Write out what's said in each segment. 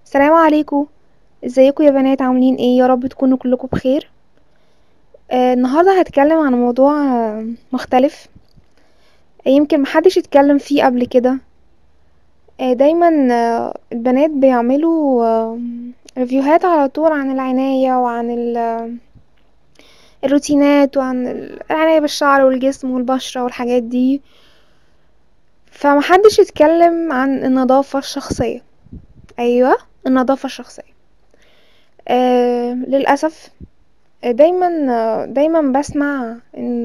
السلام عليكم ازيكم يا بنات عاملين ايه يا رب تكونوا كلكم بخير آه النهارده هتكلم عن موضوع آه مختلف يمكن محدش اتكلم فيه قبل كده آه دايما آه البنات بيعملوا آه ريفيوهات على طول عن العناية وعن ال- الروتينات وعن العناية بالشعر والجسم والبشرة والحاجات دي فمحدش يتكلم عن النظافة الشخصية ايوه النظافة الشخصية آه للأسف آه، دايما آه، دايما بسمع ان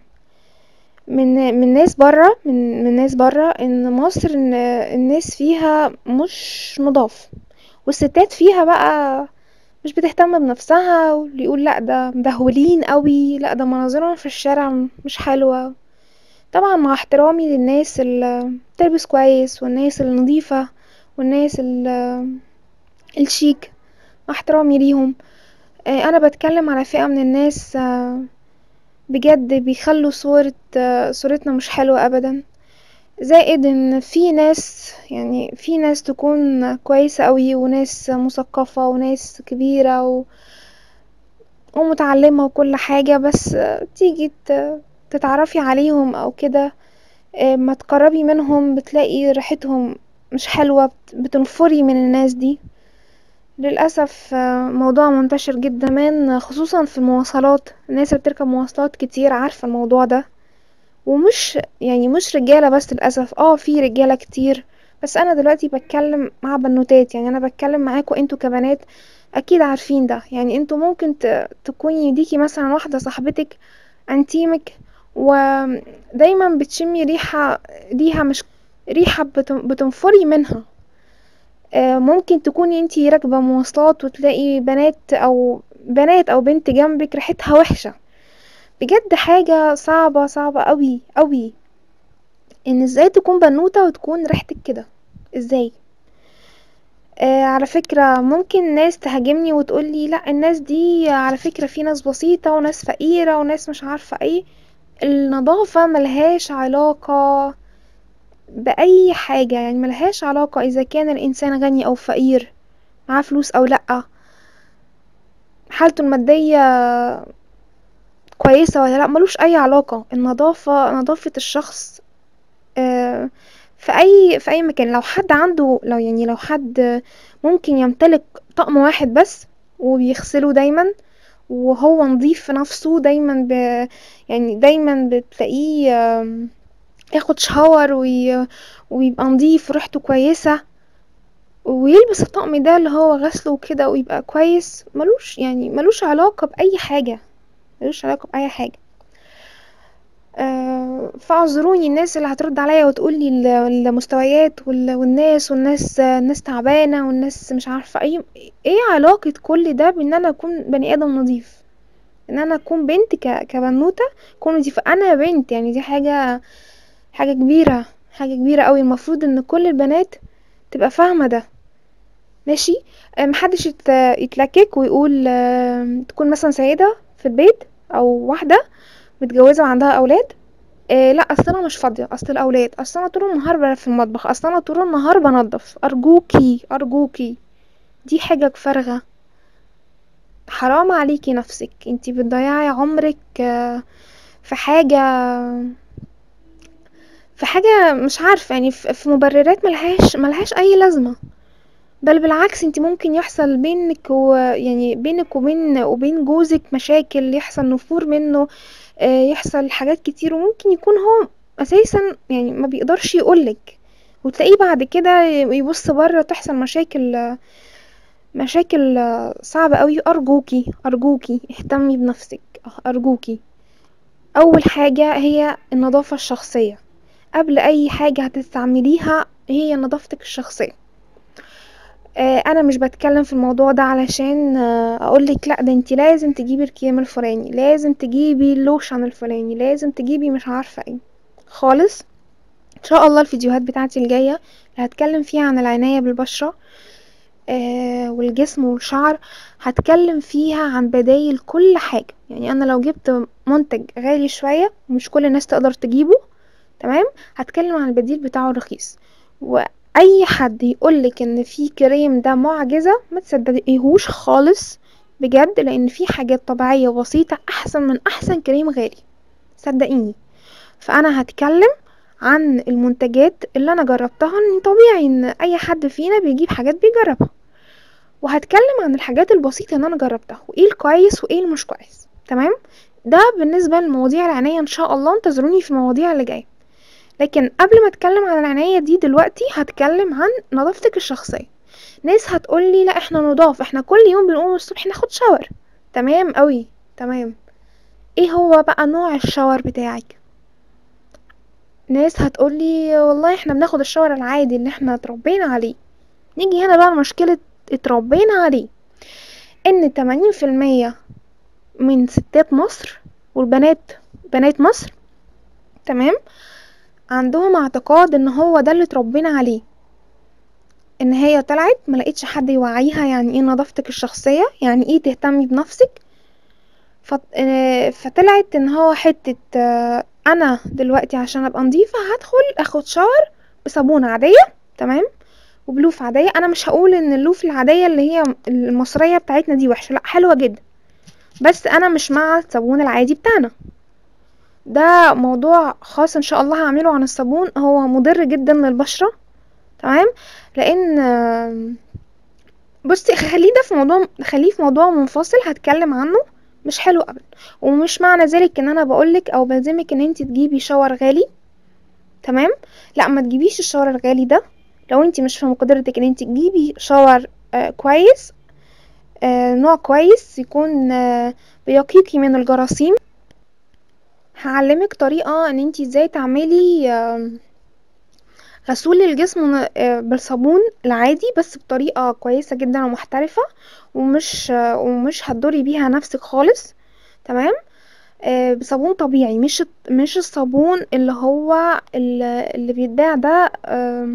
من من ناس برا من من ناس برا ان مصر ان الناس فيها مش نضاف والستات فيها بقى مش بتهتم بنفسها واللي يقول لا ده مدهولين قوي لا ده مناظرهم في الشارع مش حلوة طبعا مع احترامي للناس اللي بتلبس كويس والناس النظيفة والناس ال- الشيك مع احترامي ليهم آه، انا بتكلم على فئة من الناس آه، بجد بيخلوا صورة آه، صورتنا مش حلوة ابدا زائد ان في ناس يعني في ناس تكون كويسة قوي وناس مثقفة وناس كبيرة و... ومتعلمة وكل حاجة بس آه، تيجي ت- تتعرفي عليهم او كده آه، ما تقربي منهم بتلاقي ريحتهم مش حلوة بت- بتنفري من الناس دي للأسف آه، موضوع منتشر جدا من خصوصا في المواصلات الناس اللي بتركب مواصلات كتير عارفة الموضوع ده ومش يعني مش رجالة بس للأسف اه في رجالة كتير بس أنا دلوقتي بتكلم مع بنوتات يعني أنا بتكلم معاكوا انتوا كبنات أكيد عارفين ده يعني انتوا ممكن ت- تكوني يديكي مثلا واحدة صاحبتك انتيمك ودايما بتشمي ريحة ليها مش ريحة بتن- بتنفري منها آه، ممكن تكوني انتي راكبة مواصلات وتلاقي بنات او بنات او بنت جنبك ريحتها وحشة بجد حاجة صعبة صعبة قوي قوي ان ازاي تكون بنوتة وتكون ريحتك كده ازاي آه على فكرة ممكن ناس تهاجمني وتقولي لا الناس دي على فكرة في ناس بسيطة وناس فقيرة وناس مش عارفة ايه النظافة ملهاش علاقة بأي حاجة يعني ملهاش علاقة إذا كان الإنسان غني أو فقير معاه فلوس أو لأ حالته المادية كويسة ولا لأ ملوش أي علاقة النظافة نظافة الشخص آه، في أي في أي مكان لو حد عنده لو يعني لو حد ممكن يمتلك طقم واحد بس وبيغسله دايما وهو نظيف في نفسه دايما ب يعني دايما بتلاقيه آم، ياخد شاور وي... ويبقى نظيف وريحته كويسة ويلبس الطقم ده اللي هو غسله كده ويبقى كويس ملوش يعني ملوش علاقة بأي حاجة ملوش علاقة بأي حاجة آه، فاعذروني الناس اللي هترد عليا وتقولي ال- المستويات وال- والناس والناس الناس تعبانة والناس مش عارفة ايه ايه علاقة كل ده بان انا اكون بني ادم نظيف ان انا اكون بنت ك... كبنوتة اكون نظيفة انا بنت يعني دي حاجة حاجة كبيرة حاجة كبيرة قوي المفروض ان كل البنات تبقى فاهمة ده ماشي آه، محدش يت... يتلكك ويقول آه، تكون مثلا سيدة في البيت او واحدة متجوزة وعندها اولاد إيه لا اصل انا مش فاضيه اصل الاولاد اصل انا طول النهار بقى في المطبخ اصل انا طول النهار بنضف ارجوكي ارجوكي دي حاجه فارغه حرام عليكي نفسك انتي بتضيعي عمرك آه، في حاجه في حاجه مش عارفه يعني في في مبررات ملهاش ملهاش اي لازمه بل بالعكس انت ممكن يحصل بينك و يعني بينك وبين وبين جوزك مشاكل يحصل نفور منه آه، يحصل حاجات كتير وممكن يكون هو اساسا يعني ما بيقدرش يقولك وتلاقيه بعد كده يبص بره تحصل مشاكل مشاكل آه، صعبة قوي ارجوكي ارجوكي اهتمي بنفسك ارجوكي اول حاجة هي النظافة الشخصية قبل اي حاجة هتستعمليها هي نظافتك الشخصية آه، انا مش بتكلم في الموضوع ده علشان آه، اقولك لا ده انتي لازم تجيبي الكريم الفلاني لازم تجيبي اللوشن الفلاني لازم تجيبي مش عارفة ايه خالص ان شاء الله الفيديوهات بتاعتي الجاية اللي هتكلم فيها عن العناية بالبشرة آه والجسم والشعر هتكلم فيها عن بدايل كل حاجة يعني انا لو جبت منتج غالي شوية ومش كل الناس تقدر تجيبه تمام هتكلم عن البديل بتاعه الرخيص و اي حد يقولك ان في كريم ده معجزة ما تصدقيهوش خالص بجد لان في حاجات طبيعية بسيطة احسن من احسن كريم غالي صدقيني فانا هتكلم عن المنتجات اللي انا جربتها ان طبيعي ان اي حد فينا بيجيب حاجات بيجربها وهتكلم عن الحاجات البسيطة اللي انا جربتها وايه الكويس وايه المش كويس تمام ده بالنسبة لمواضيع العناية ان شاء الله انتظروني في المواضيع اللي جاية لكن قبل ما اتكلم عن العناية دي دلوقتي هتكلم عن نظافتك الشخصية ناس هتقولي لا احنا نضاف احنا كل يوم بنقوم الصبح ناخد شاور تمام قوي تمام ايه هو بقى نوع الشاور بتاعك ناس هتقولي والله احنا بناخد الشاور العادي اللي احنا اتربينا عليه نيجي هنا بقى مشكلة اتربينا عليه ان تمانين في المية من ستات مصر والبنات بنات مصر تمام عندهم اعتقاد ان هو ده اللي اتربينا عليه ان هي طلعت ما لقيتش حد يوعيها يعني ايه نظافتك الشخصية يعني ايه تهتمي بنفسك فط... آه، فطلعت ان هو حتة آه، انا دلوقتي عشان ابقى نظيفة هدخل اخد شاور بصابونة عادية تمام وبلوف عادية انا مش هقول ان اللوف العادية اللي هي المصرية بتاعتنا دي وحشة لا حلوة جدا بس انا مش مع الصابون العادي بتاعنا ده موضوع خاص ان شاء الله هعمله عن الصابون هو مضر جدا للبشرة تمام لان آم، بصي خليه ده في موضوع خليه في موضوع منفصل هتكلم عنه مش حلو ابدا ومش معنى ذلك ان انا بقولك او بلزمك ان انت تجيبي شاور غالي تمام لا ما تجيبيش الشاور الغالي ده لو انت مش في مقدرتك ان انت تجيبي شاور آه كويس آه نوع كويس يكون آه بيقيكي من الجراثيم هعلمك طريقة ان انت ازاي تعملي آه غسول للجسم آه، بالصابون العادي بس بطريقة كويسة جدا ومحترفة ومش آه، ومش هتضري بيها نفسك خالص تمام آه، بصابون طبيعي مش الط- مش الصابون اللي هو ال- اللي بيتباع ده آم،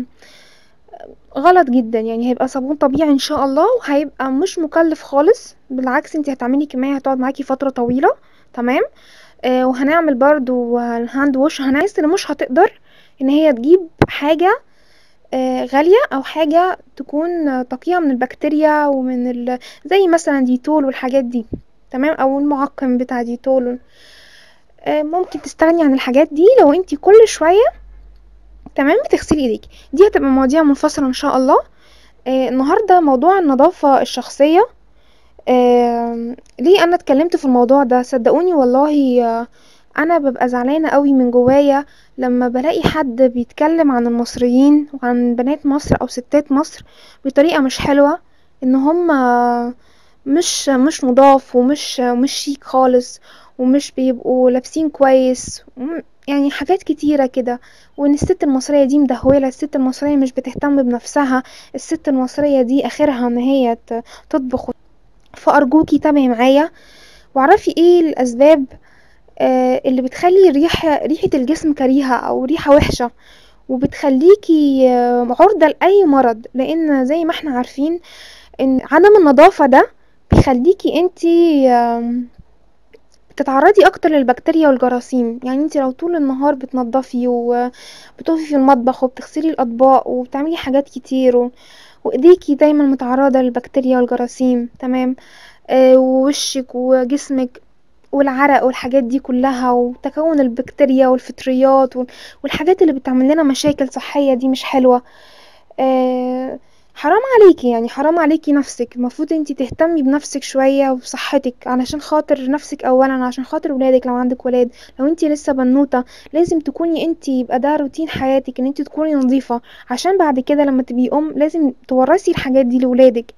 غلط جدا يعني هيبقى صابون طبيعي ان شاء الله وهيبقى مش مكلف خالص بالعكس انت هتعملي كمية هتقعد معاكي فترة طويلة تمام آه وهنعمل برضو الهاند ووش الناس اللي مش هتقدر ان هي تجيب حاجة آه غالية او حاجة تكون آه، تقية من البكتيريا ومن ال... زي مثلا ديتول والحاجات دي تمام او المعقم بتاع ديتول آه ممكن تستغني عن الحاجات دي لو انت كل شوية تمام بتغسلي ايديك دي هتبقى مواضيع منفصلة ان شاء الله آه النهاردة موضوع النظافة الشخصية آه ليه انا اتكلمت في الموضوع ده صدقوني والله آه انا ببقى زعلانة قوي من جوايا لما بلاقي حد بيتكلم عن المصريين وعن بنات مصر او ستات مصر بطريقة مش حلوة ان هم مش مش نضاف ومش مش شيك خالص ومش بيبقوا لابسين كويس وم- يعني حاجات كتيرة كده وان الست المصرية دي مدهولة الست المصرية مش بتهتم بنفسها الست المصرية دي اخرها ان هي ت- تطبخ فارجوكي تابعي معايا واعرفي ايه الاسباب آه، اللي بتخلي ريحة ريحة الجسم كريهة او ريحة وحشة وبتخليكي آه، عرضة لأي مرض لأن زي ما احنا عارفين ان عدم النظافة ده بيخليكي انتي آم، بتتعرضي اكتر للبكتيريا والجراثيم يعني انتي لو طول النهار بتنضفي وبتقفي في المطبخ وبتغسلي الاطباق وبتعملي حاجات كتير و... وايديكي دايما متعرضة للبكتيريا والجراثيم تمام آه ووشك وجسمك والعرق والحاجات دي كلها وتكون البكتيريا والفطريات وال- والحاجات اللي بتعمل لنا مشاكل صحية دي مش حلوة آه حرام عليكي يعني حرام عليكي نفسك المفروض انتي تهتمي بنفسك شوية وبصحتك علشان خاطر نفسك اولا عشان خاطر ولادك لو عندك ولاد لو انتي لسه بنوتة لازم تكوني انتي يبقى ده روتين حياتك ان انتي تكوني نظيفة عشان بعد كده لما تبقي ام لازم تورثي الحاجات دي لولادك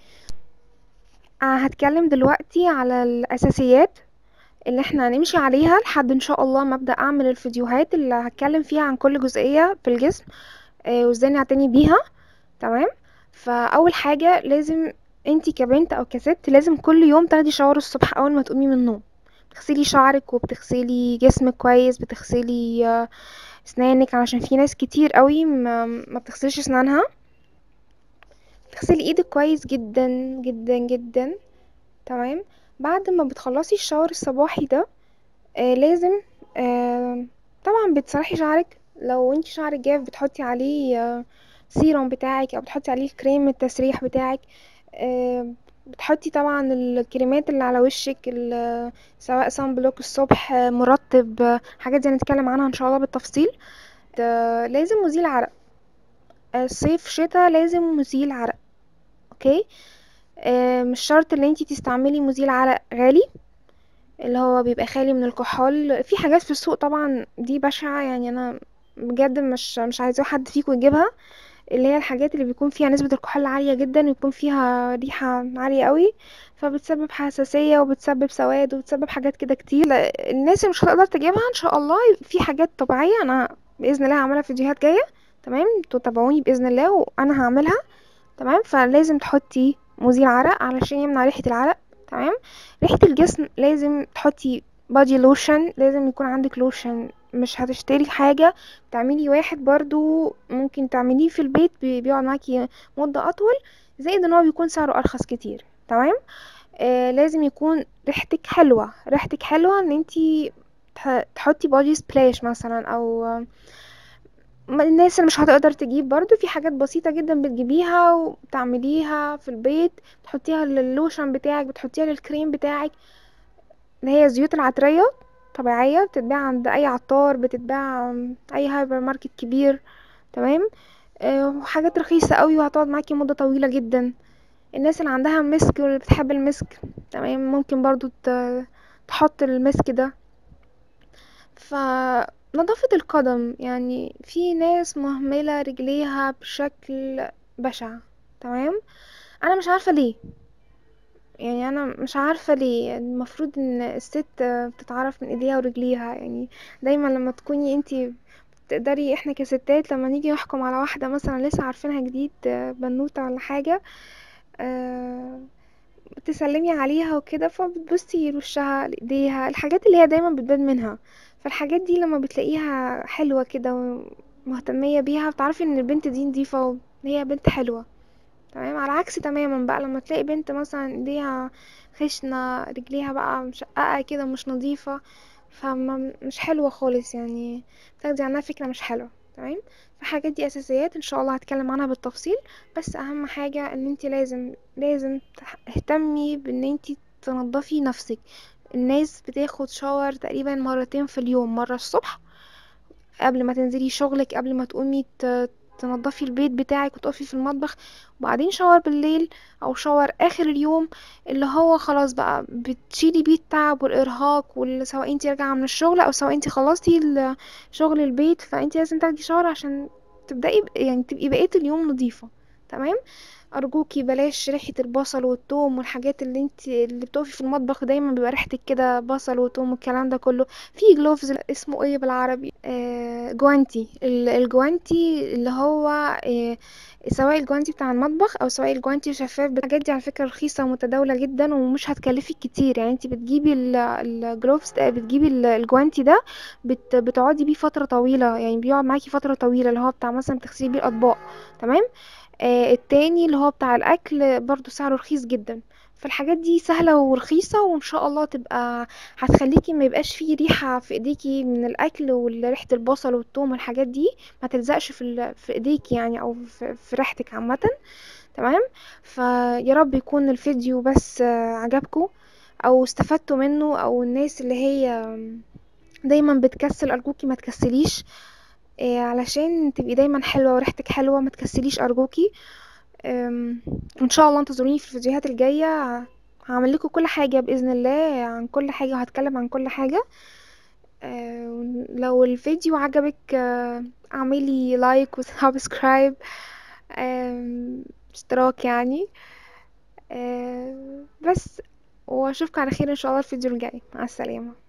آه هتكلم دلوقتي على الاساسيات اللي احنا هنمشي عليها لحد ان شاء الله ما ابدا اعمل الفيديوهات اللي هتكلم فيها عن كل جزئيه في الجسم آه، وازاي نعتني بيها تمام فاول حاجه لازم انتي كبنت او كست لازم كل يوم تاخدي شاور الصبح اول ما تقومي من النوم بتغسلي شعرك وبتغسلي جسمك كويس بتغسلي آه، اسنانك علشان في ناس كتير قوي ما, ما بتغسلش اسنانها بتغسلي ايدك كويس جدا جدا جدا تمام بعد ما بتخلصي الشاور الصباحي ده آه لازم آه طبعا بتسرحي شعرك لو انت شعرك جاف بتحطي عليه آه السيروم بتاعك او بتحطي عليه الكريم التسريح بتاعك آه، بتحطي طبعا الكريمات اللي على وشك ال- سواء صن بلوك الصبح آه، مرطب آه، حاجات دي هنتكلم عنها ان شاء الله بالتفصيل ده لازم مزيل عرق آه، صيف شتاء لازم مزيل عرق اوكي آه، مش شرط ان انتي تستعملي مزيل عرق غالي اللي هو بيبقى خالي من الكحول في حاجات في السوق طبعا دي بشعة يعني انا بجد مش مش عايزاه حد فيكم يجيبها اللي هي الحاجات اللي بيكون فيها نسبة الكحول عالية جدا ويكون فيها ريحة عالية قوي فبتسبب حساسية وبتسبب سواد وبتسبب حاجات كده كتير لا، الناس اللي مش هتقدر تجيبها ان شاء الله في حاجات طبيعية انا بإذن الله هعملها فيديوهات جاية تمام انتوا تابعوني بإذن الله وانا هعملها تمام فلازم تحطي مزيل عرق علشان يمنع ريحة العرق تمام ريحة الجسم لازم تحطي بادي لوشن لازم يكون عندك لوشن مش هتشتري حاجة تعملي واحد برضو ممكن تعمليه في البيت بي- بيقعد معاكي مدة أطول زائد ان هو بيكون سعره أرخص كتير تمام آه لازم يكون ريحتك حلوة ريحتك حلوة ان انتي تح- تحطي بادي سبلاش مثلا او ما- الناس اللي مش هتقدر تجيب برضو في حاجات بسيطة جدا بتجيبيها وتعمليها في البيت تحطيها للوشن بتاعك بتحطيها للكريم بتاعك اللي هي الزيوت العطرية طبيعية بتتباع عند أي عطار بتتباع أي هايبر ماركت كبير تمام آه، وحاجات رخيصة قوي وهتقعد معاكي مدة طويلة جدا الناس اللي عندها مسك واللي بتحب المسك تمام ممكن برضو ت- تحط المسك ده فنظافة القدم يعني في ناس مهملة رجليها بشكل بشع تمام انا مش عارفة ليه يعني انا مش عارفة ليه المفروض ان الست بتتعرف من ايديها ورجليها يعني دايما لما تكوني انتي تقدري احنا كستات لما نيجي نحكم على واحدة مثلا لسه عارفينها جديد بنوتة ولا حاجة آه، تسلمي عليها وكده فبتبصي لوشها لايديها الحاجات اللي هي دايما بتبان منها فالحاجات دي لما بتلاقيها حلوة كده ومهتمية بيها بتعرفي ان البنت دي نظيفة وان هي بنت حلوة تمام على عكس تماما بقى لما تلاقي بنت مثلا ايديها خشنة رجليها بقى مشققة كده مش نظيفة فمش حلوة خالص يعني بتاخدي عنها فكرة مش حلوة تمام فالحاجات دي اساسيات ان شاء الله هتكلم عنها بالتفصيل بس اهم حاجة ان انت لازم لازم تهتمي بان انت تنضفي نفسك الناس بتاخد شاور تقريبا مرتين في اليوم مرة الصبح قبل ما تنزلي شغلك قبل ما تقومي ت- تنضفي البيت بتاعك وتقفي في المطبخ وبعدين شاور بالليل او شاور اخر اليوم اللي هو خلاص بقى بتشيلي بيه التعب والارهاق وال- سواء انتي راجعه من الشغل او سواء انتي خلصتي ال- شغل البيت فانتي لازم تاخدي شاور عشان تبدأي ب- يعني تبقي بقية اليوم نظيفة تمام ارجوكي بلاش ريحة البصل والثوم والحاجات اللي انت اللي بتقفي في المطبخ دايما بيبقى ريحتك كده بصل وثوم والكلام ده كله في جلوفز اسمه ايه بالعربي آه جوانتي ال- الجوانتي اللي هو آه سواء الجوانتي بتاع المطبخ او سواء الجوانتي شفاف الحاجات دي على فكرة رخيصة ومتداولة جدا ومش هتكلفك كتير يعني انت بتجيبي الجلوفز بتجيبي ال- الجوانتي ده بت بتقعدي بيه فترة طويلة يعني بيقعد معاكي فترة طويلة اللي هو بتاع مثلا بتغسلي بيه الأطباق تمام آه التاني اللي هو بتاع الأكل برضو سعره رخيص جدا فالحاجات دي سهلة ورخيصة وإن شاء الله تبقى هتخليكي ما يبقاش فيه ريحة في ايديكي من الأكل وريحة البصل والثوم والحاجات دي ما تلزقش في ال... في ايديكي يعني أو في, في ريحتك عامة تمام فيا رب يكون الفيديو بس آه، عجبكم أو استفدتوا منه أو الناس اللي هي دايما بتكسل أرجوكي ما تكسليش إيه علشان تبقي دايما حلوة وريحتك حلوة ما تكسليش أرجوكي أم، وإن شاء الله انتظروني في الفيديوهات الجاية هعمل لكم كل حاجة بإذن الله عن كل حاجة وهتكلم عن كل حاجة أه، لو الفيديو عجبك أه، اعملي لايك وسبسكرايب أم، اشتراك يعني أه، بس واشوفكم على خير ان شاء الله الفيديو الجاي مع السلامة